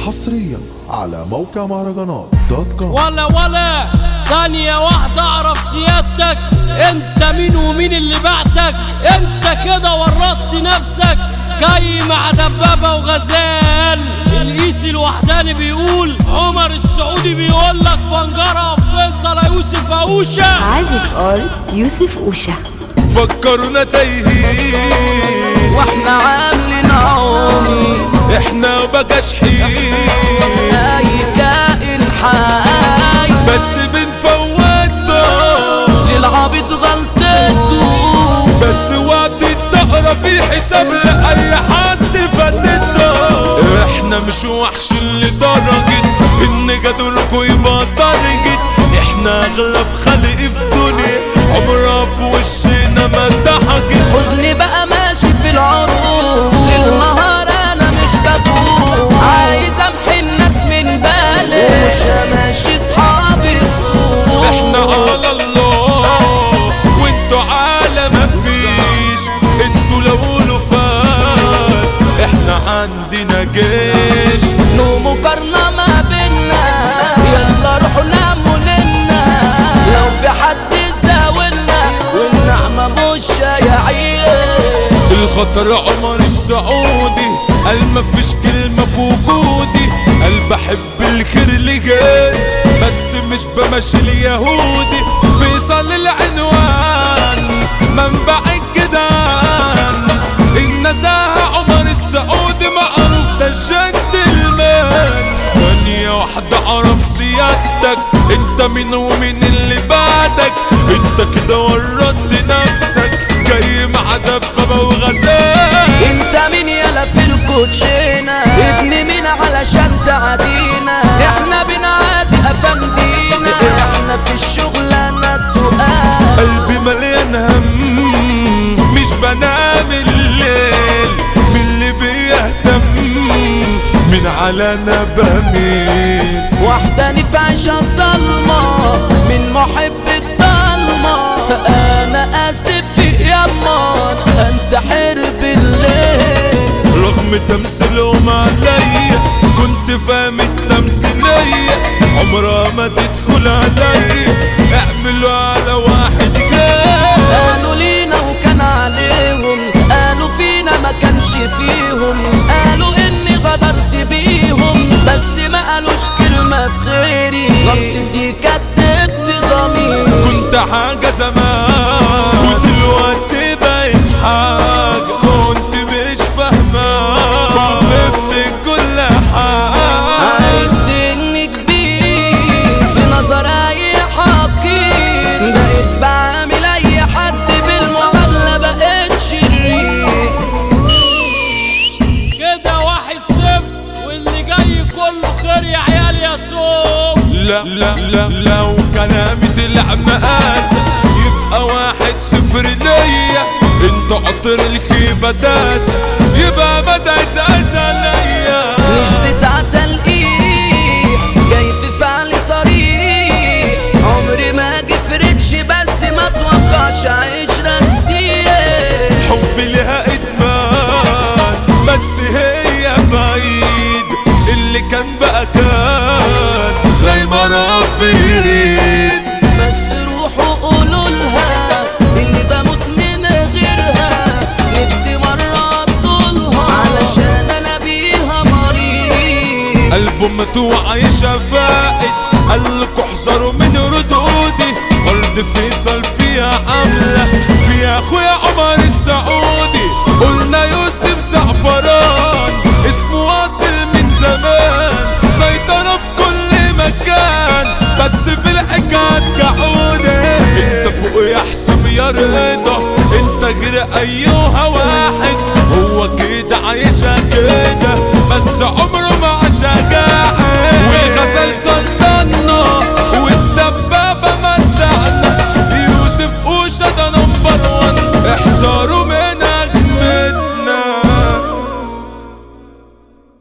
حصريا على موقع مهرجانات دوت كوم ولا ولا ثانية واحدة أعرف سيادتك أنت مين ومين اللي بعتك أنت كده ورطت نفسك جاي مع دبابة وغزال القيس الوحداني بيقول عمر السعودي بيقول لك فنجرة فيصل يوسف أوشة عازف ار يوسف اوشا فكرونا تايهين واحنا عاملين عومي احنا بقاش حين أي كائن حي بس بنفوته للعبيط غلطته بس وقت الدقرة في حساب لأي حد فاتته احنا مش وحش لدرجة ان جدولكوا يبقى درجة احنا اغلب خلق في دنيا عمرها في وشنا ما ضحكت حزني بقى ماشي في العروض للنهار انا مش بفوق عايز امحي الناس من بالي ومش ماشي صحابي السوق احنا على الله وانتوا على ما فيش انتوا لو قولوا فات احنا عندنا جيش نو مقارنة ما بينا يلا روحوا ناموا لنا لو في حد زاولنا والنعمة مش هيعيش الخطر عمر السعودي قال ما فيش كلمة في وجودي قال بحب الخير اللي جاي بس مش بمشي اليهودي فيصل العنوان منبع الجدعان النزاهة عمر السعودي معروف ده جنتلمان ثانية واحدة اعرف سيادتك انت مين ومين اللي بعدك انت كده ورطت نفسك جاي مع دبابة وغزال انت مين يلا في الكوتشينة ابن مين علشان تعدينا احنا بنعادي افندينا احنا في الشغلانة التقال قلبي مليان هم مش بنام الليل من اللي بيهتم من على بميل وحداني في عيشة ظلمة من محب الضلمة انا اسف يا مان انتحر بالليل رغم تمثيلهم عليا كنت فاهم التمثيلية عمرها ما تدخل عليا اعملوا على واحد جاي قالوا لينا وكان عليهم قالوا فينا ما كانش فيهم قالوا اني غدرت بيهم بس ما قالوش كلمة في خيري غلطتي كدبت ضميري كنت حاجة زمان ودلوقتي بقيت حاجة كنت مش فاهمة فهمت كل حاجة عرفت اني كبير في نظر اي حقير بقيت بعامل اي حد بالمعاملة بقيت شرير كده واحد صفر واللي جاي كله خير يا عيال يا سوق لا لا لا لو كلامي طلع مقاسة يبقى واحد صفر ليا انت قطر الخيبة داسة يبقى ما تعيش عليا مش بتاع تلقيح جاي في فعل صريح عمري ما جفرتش بس ما توقعش عشرة نسيه حبي لها ادمان بس هي بعيد اللي كان بقى كان زي ما ربي يريد بس روحوا قولوا لها اني بموت من غيرها نفسي مرة اطولها علشان انا بيها مريض قلبه متوع عايشة فائد قال لكوا احذروا من ردودي ارض فيصل فيها عاملة فيها اخويا عمر السعودي قلنا يوسف زعفران اسمه واصل من زمان سيطرة في كل مكان بس في الحكاية كعودة انت فوق يا حسام يا رضا انت غير ايها واحد هو كده عايشة كده بس عمره ما شجاعة والغزل صندوق